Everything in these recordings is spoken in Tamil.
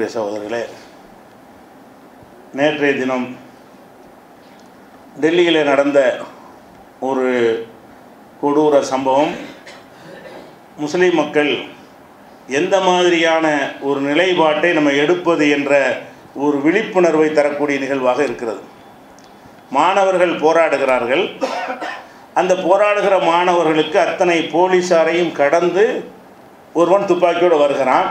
பிரிய சகோதரர்களே நேற்றைய தினம் டெல்லியில் நடந்த ஒரு கொடூர சம்பவம் முஸ்லீம் மக்கள் எந்த மாதிரியான ஒரு நிலைப்பாட்டை நம்ம எடுப்பது என்ற ஒரு விழிப்புணர்வை தரக்கூடிய நிகழ்வாக இருக்கிறது மாணவர்கள் போராடுகிறார்கள் அந்த போராடுகிற மாணவர்களுக்கு அத்தனை போலீஸாரையும் கடந்து ஒருவன் துப்பாக்கியோடு வருகிறான்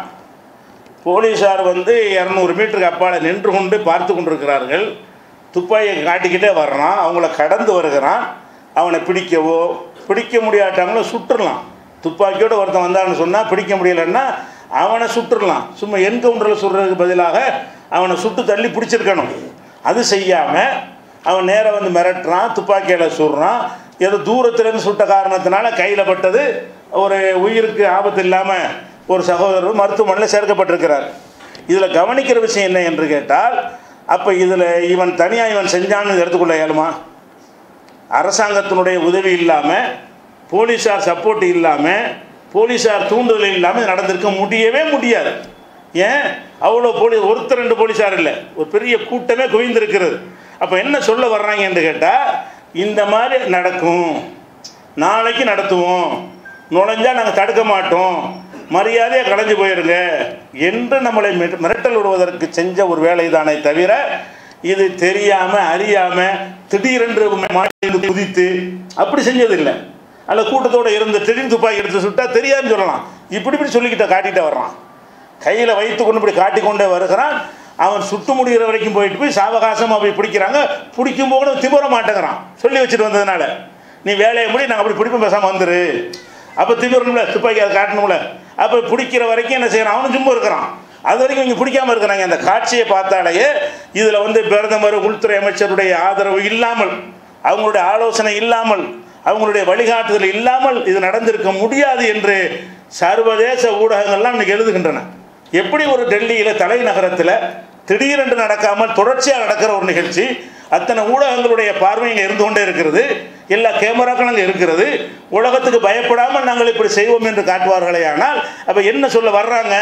போலீஸார் வந்து இரநூறு மீட்டருக்கு அப்பால் நின்று கொண்டு பார்த்து கொண்டிருக்கிறார்கள் துப்பாக்கியை காட்டிக்கிட்டே வர்றான் அவங்கள கடந்து வருகிறான் அவனை பிடிக்கவோ பிடிக்க முடியாட்டாங்களும் சுட்டுடலாம் துப்பாக்கியோடு ஒருத்தன் வந்தான்னு சொன்னால் பிடிக்க முடியலன்னா அவனை சுட்டுடலாம் சும்மா என்கவுண்டரில் சுடுறதுக்கு பதிலாக அவனை சுட்டு தள்ளி பிடிச்சிருக்கணும் அது செய்யாமல் அவன் நேராக வந்து மிரட்டுறான் துப்பாக்கியில் சுடுறான் ஏதோ தூரத்துலேருந்து சுட்ட காரணத்தினால கையில் பட்டது ஒரு உயிருக்கு ஆபத்து இல்லாமல் ஒரு சகோதரர் மருத்துவமனையில் சேர்க்கப்பட்டிருக்கிறார் இதில் கவனிக்கிற விஷயம் என்ன என்று கேட்டால் அப்போ இதில் இவன் தனியாக இவன் செஞ்சான்னு எடுத்துக்கொள்ள இயலுமா அரசாங்கத்தினுடைய உதவி இல்லாமல் போலீஸார் சப்போர்ட் இல்லாமல் போலீஸார் தூண்டுதல் இல்லாமல் நடந்திருக்க முடியவே முடியாது ஏன் அவ்வளோ போலீஸ் ஒருத்தர் ரெண்டு போலீஸார் இல்லை ஒரு பெரிய கூட்டமே குவிந்திருக்கிறது அப்போ என்ன சொல்ல வர்றாங்க என்று கேட்டால் இந்த மாதிரி நடக்கும் நாளைக்கு நடத்துவோம் நுழைஞ்சால் நாங்கள் தடுக்க மாட்டோம் மரியாதையாக கலைஞ்சு போயிருங்க என்று நம்மளை மிர- மிரட்டல் விடுவதற்கு செஞ்ச ஒரு வேலை தானே தவிர இது தெரியாமல் அறியாமல் திடீரென்று மாட்டி குதித்து அப்படி செஞ்சதில்லை அல்ல கூட்டத்தோடு இருந்து திடீர்னு துப்பாக்கி எடுத்து சுட்டா தெரியாதுன்னு சொல்லலாம் இப்படி இப்படி சொல்லிக்கிட்ட காட்டிகிட்டே வர்றான் கையில் வைத்து கொண்டு இப்படி காட்டி கொண்டே வருகிறான் அவன் சுட்டு முடிகிற வரைக்கும் போயிட்டு போய் சாவகாசமாக போய் பிடிக்கிறாங்க பிடிக்கும் போது திமிர மாட்டேங்கிறான் சொல்லி வச்சுட்டு வந்ததுனால நீ வேலையை முடி நாங்கள் அப்படி பிடிப்போம் பேசாமல் வந்துரு அப்போ திமிரணும்ல துப்பாக்கி அதை காட்டணும்ல அப்போ பிடிக்கிற வரைக்கும் என்ன செய்யறான் அவனும் சும்மா இருக்கிறான் அது வரைக்கும் இங்கே பிடிக்காம இருக்கிறாங்க அந்த காட்சியை பார்த்தாலேயே இதில் வந்து பிரதமர் உள்துறை அமைச்சருடைய ஆதரவு இல்லாமல் அவங்களுடைய ஆலோசனை இல்லாமல் அவங்களுடைய வழிகாட்டுதல் இல்லாமல் இது நடந்திருக்க முடியாது என்று சர்வதேச ஊடகங்கள்லாம் இன்னைக்கு எழுதுகின்றன எப்படி ஒரு டெல்லியில் தலைநகரத்தில் திடீரென்று நடக்காமல் தொடர்ச்சியாக நடக்கிற ஒரு நிகழ்ச்சி அத்தனை ஊடகங்களுடைய பார்வை இங்கே இருந்து கொண்டே இருக்கிறது எல்லா கேமராக்களும் அங்கே இருக்கிறது உலகத்துக்கு பயப்படாமல் நாங்கள் இப்படி செய்வோம் என்று காட்டுவார்களே ஆனால் அப்போ என்ன சொல்ல வர்றாங்க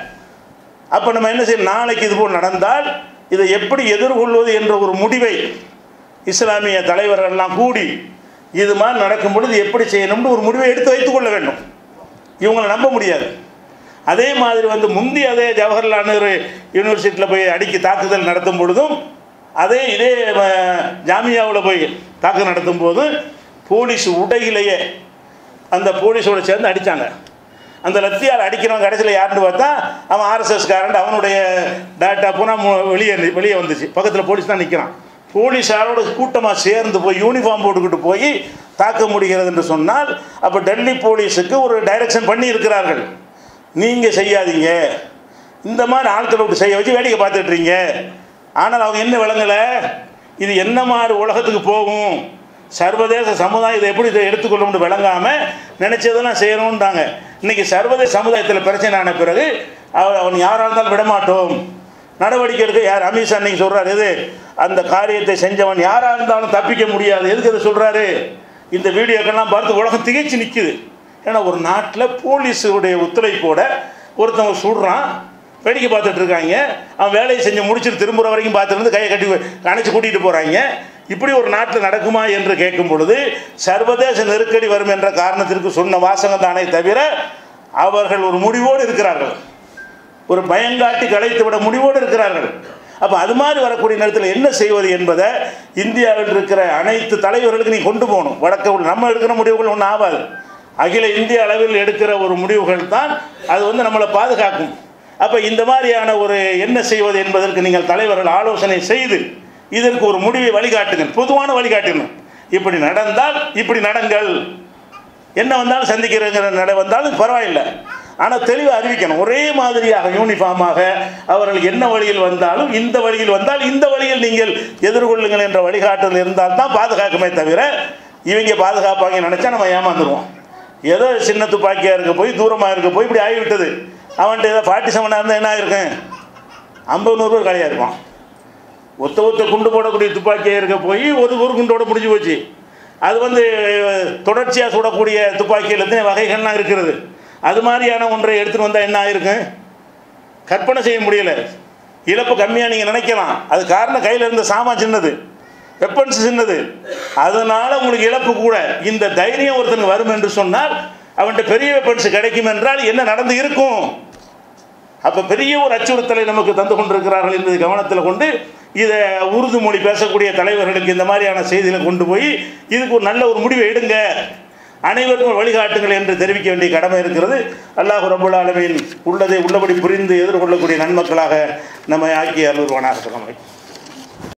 அப்போ நம்ம என்ன செய்யணும் நாளைக்கு இதுபோல் நடந்தால் இதை எப்படி எதிர்கொள்வது என்ற ஒரு முடிவை இஸ்லாமிய தலைவர்கள்லாம் கூடி இது மாதிரி நடக்கும் பொழுது எப்படி செய்யணும்னு ஒரு முடிவை எடுத்து வைத்துக் கொள்ள வேண்டும் இவங்களை நம்ப முடியாது அதே மாதிரி வந்து முந்தி அதே ஜவஹர்லால் நேரு யூனிவர்சிட்டியில் போய் அடிக்கி தாக்குதல் நடத்தும் பொழுதும் அதே இதே ஜாமியாவில் போய் தாக்குதல் நடத்தும் போது போலீஸ் உடையிலேயே அந்த போலீஸோட சேர்ந்து அடித்தாங்க அந்த லத்தியால் அடிக்கிறவங்க கடைசியில் யாருன்னு பார்த்தா அவன் ஆர்எஸ்எஸ் காரன் அவனுடைய டேட்டா பூரா மு- வெளியே வெளியே வந்துச்சு பக்கத்தில் போலீஸ் தான் நிற்கிறான் போலீஸாரோட கூட்டமாக சேர்ந்து போய் யூனிஃபார்ம் போட்டுக்கிட்டு போய் தாக்க முடிகிறது என்று சொன்னால் அப்போ டெல்லி போலீஸுக்கு ஒரு டைரக்ஷன் பண்ணி இருக்கிறார்கள் நீங்கள் செய்யாதீங்க இந்த மாதிரி ஆட்களை விட்டு செய்ய வச்சு வேடிக்கை பார்த்துட்றீங்க ஆனால் அவங்க என்ன விளங்கலை இது என்ன மாதிரி உலகத்துக்கு போகும் சர்வதேச சமுதாயம் இதை எப்படி இதை எடுத்துக்கொள்ளும்னு விளங்காமல் நினச்சதெல்லாம் செய்யணுன்றாங்க இன்றைக்கி சர்வதேச சமுதாயத்தில் பிரச்சனை ஆன பிறகு அவ- அவன் யாராக இருந்தாலும் விடமாட்டோம் நடவடிக்கை எடுக்க யார் அமித்ஷா இன்னைக்கு சொல்கிறார் எது அந்த காரியத்தை செஞ்சவன் யாராக இருந்தாலும் தப்பிக்க முடியாது எதுக்கு இதை சொல்கிறாரு இந்த வீடியோக்கெல்லாம் பார்த்து உலகம் திகைச்சு நிற்குது ஏன்னா ஒரு நாட்டில் போலீஸுடைய ஒத்துழைப்போட ஒருத்தவங்க சுடுறான் வேடிக்கை பார்த்துட்டு இருக்காங்க அவன் வேலையை செஞ்சு முடிச்சுட்டு திரும்புகிற வரைக்கும் பார்த்துருந்து கையை கட்டி அணைச்சி கூட்டிகிட்டு போகிறாங்க இப்படி ஒரு நாட்டில் நடக்குமா என்று கேட்கும் பொழுது சர்வதேச நெருக்கடி வரும் என்ற காரணத்திற்கு சொன்ன வாசகம் தானே தவிர அவர்கள் ஒரு முடிவோடு இருக்கிறார்கள் ஒரு பயங்காட்டி கலைத்து விட முடிவோடு இருக்கிறார்கள் அப்போ அது மாதிரி வரக்கூடிய நேரத்தில் என்ன செய்வது என்பதை இந்தியாவில் இருக்கிற அனைத்து தலைவர்களுக்கு நீ கொண்டு போகணும் வடக்க நம்ம எடுக்கிற முடிவுகள் ஒன்றும் ஆகாது அகில இந்திய அளவில் எடுக்கிற ஒரு முடிவுகள் தான் அது வந்து நம்மளை பாதுகாக்கும் அப்போ இந்த மாதிரியான ஒரு என்ன செய்வது என்பதற்கு நீங்கள் தலைவர்கள் ஆலோசனை செய்து இதற்கு ஒரு முடிவை வழிகாட்டுங்கள் பொதுவான வழிகாட்டுங்கள் இப்படி நடந்தால் இப்படி நடங்கள் என்ன வந்தாலும் சந்திக்கிறங்கிற நட வந்தாலும் பரவாயில்லை ஆனால் தெளிவாக அறிவிக்கணும் ஒரே மாதிரியாக யூனிஃபார்மாக அவர்கள் என்ன வழியில் வந்தாலும் இந்த வழியில் வந்தால் இந்த வழியில் நீங்கள் எதிர்கொள்ளுங்கள் என்ற வழிகாட்டுதல் இருந்தால் தான் பாதுகாக்குமே தவிர இவங்க பாதுகாப்பாங்க நினச்சா நம்ம ஏமாந்துருவோம் ஏதோ சின்ன துப்பாக்கியாக இருக்க போய் தூரமாக இருக்க போய் இப்படி ஆகிவிட்டது அவன்கிட்ட ஏதோ ஃபார்ட்டி செவனாக இருந்தால் என்ன ஆயிருக்கும் ஐம்பது நூறு பேர் காலியாக இருப்பான் ஒத்த ஒத்த குண்டு போடக்கூடிய துப்பாக்கியாக இருக்க போய் ஒரு ஒரு குண்டோட முடிஞ்சு போச்சு அது வந்து தொடர்ச்சியாக சுடக்கூடிய துப்பாக்கியில் எத்தனை வகைகள்லாம் இருக்கிறது அது மாதிரியான ஒன்றை எடுத்துகிட்டு வந்தால் என்ன ஆயிருக்கும் கற்பனை செய்ய முடியல இழப்பு கம்மியாக நீங்கள் நினைக்கலாம் அது காரணம் கையில் இருந்த சாமான் சின்னது வெப்பன்ஸ் சின்னது அதனால உங்களுக்கு இழப்பு கூட இந்த தைரியம் ஒருத்தனுக்கு வரும் என்று சொன்னால் அவன்கிட்ட பெரிய வெப்பன்ஸ் கிடைக்கும் என்றால் என்ன நடந்து இருக்கும் அப்போ பெரிய ஒரு அச்சுறுத்தலை நமக்கு தந்து கொண்டிருக்கிறார்கள் என்பதை கவனத்தில் கொண்டு இதை உருது மொழி பேசக்கூடிய தலைவர்களுக்கு இந்த மாதிரியான செய்திகளை கொண்டு போய் இதுக்கு ஒரு நல்ல ஒரு முடிவை எடுங்க அனைவருக்கும் வழிகாட்டுங்கள் என்று தெரிவிக்க வேண்டிய கடமை இருக்கிறது அல்லாஹ் ரபுல் ஆலமீன் உள்ளதை உள்ளபடி புரிந்து எதிர்கொள்ளக்கூடிய நன்மக்களாக நம்மை ஆக்கி அருள்வானாக